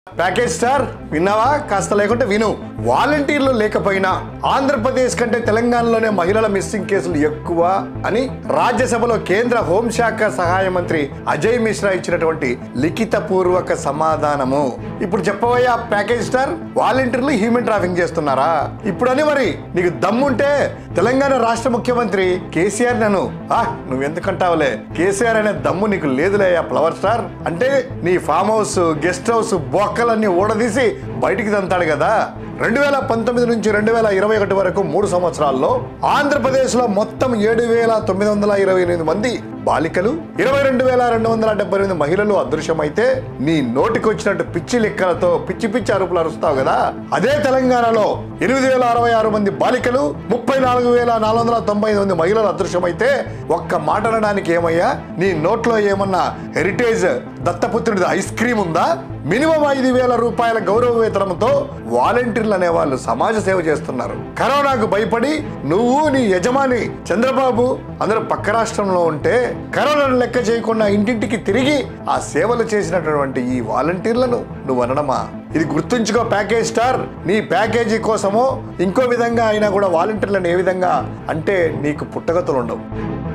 package star విన్నావా కాస్త లేకుంటే విను వాలంటీర్లు లేకపోయినా ఆంధ్రప్రదేశ్ కంటే తెలంగాణలోనే మహిళల మిస్సింగ్ కేసులు ఎక్కువ అని రాజ్యసభలో కేంద్ర హోంశాఖ సహాయ మంత్రి అజయ్ మిశ్రా ఇచ్చినటువంటి లిఖిత పూర్వక సమాధానము ఇప్పుడు చెప్పబోయా ప్యాకేజ్ స్టార్ వాలంటీర్లు హ్యూమన్ ట్రాఫింగ్ చేస్తున్నారా ఇప్పుడని మరి నీకు దమ్ముంటే తెలంగాణ రాష్ట్ర ముఖ్యమంత్రి కేసీఆర్ నన్ను ఆ నువ్వెందుకంటావులే కేసీఆర్ అనే దమ్ము నీకు లేదులే ఆ ఫ్లవర్ స్టార్ అంటే నీ ఫామ్ హౌస్ గెస్ట్ హౌస్ బొక్కలన్నీ ఊడదీసి బయటికి తంతాడు కదా రెండు వేల పంతొమ్మిది నుంచి రెండు వేల ఇరవై ఒకటి వరకు మూడు సంవత్సరాల్లో ఆంధ్రప్రదేశ్లో మొత్తం ఏడు వేల తొమ్మిది వందల ఇరవై ఎనిమిది మంది బాలికలు ఇరవై రెండు వేల రెండు వందల డెబ్బై ఎనిమిది మహిళలు అదృశ్యమైతే నీ నోటికి వచ్చినట్టు పిచ్చి లెక్కలతో పిచ్చి పిచ్చి అరుపులు అరుస్తావు కదా అదే తెలంగాణలో ఎనిమిది వేల అరవై ఆరు మంది బాలికలు ముప్పై నాలుగు వేల నాలుగు వందల తొంభై ఐదు మంది మహిళలు అదృశ్యమైతే ఒక్క మాట అనడానికి ఏమయ్యా నీ నోట్లో ఏమన్నా హెరిటేజ్ దత్తపుత్రుడి ఐస్ క్రీమ్ ఉందా మినిమం ఐదు వేల రూపాయల గౌరవ వేతనంతో వాలంటీర్లు అనే వాళ్ళు సమాజ సేవ చేస్తున్నారు కరోనాకు భయపడి నువ్వు నీ యజమాని చంద్రబాబు అందరూ పక్క రాష్ట్రంలో ఉంటే కరోనాను లెక్క చేయకుండా ఇంటింటికి తిరిగి ఆ సేవలు చేసినటువంటి ఈ వాలంటీర్లను నువ్వు అనడమా ఇది గుర్తుంచుకో ప్యాకేజ్ స్టార్ నీ ప్యాకేజీ కోసమో ఇంకో విధంగా అయినా కూడా వాలంటీర్లను ఏ విధంగా అంటే నీకు పుట్టగతులు ఉండవు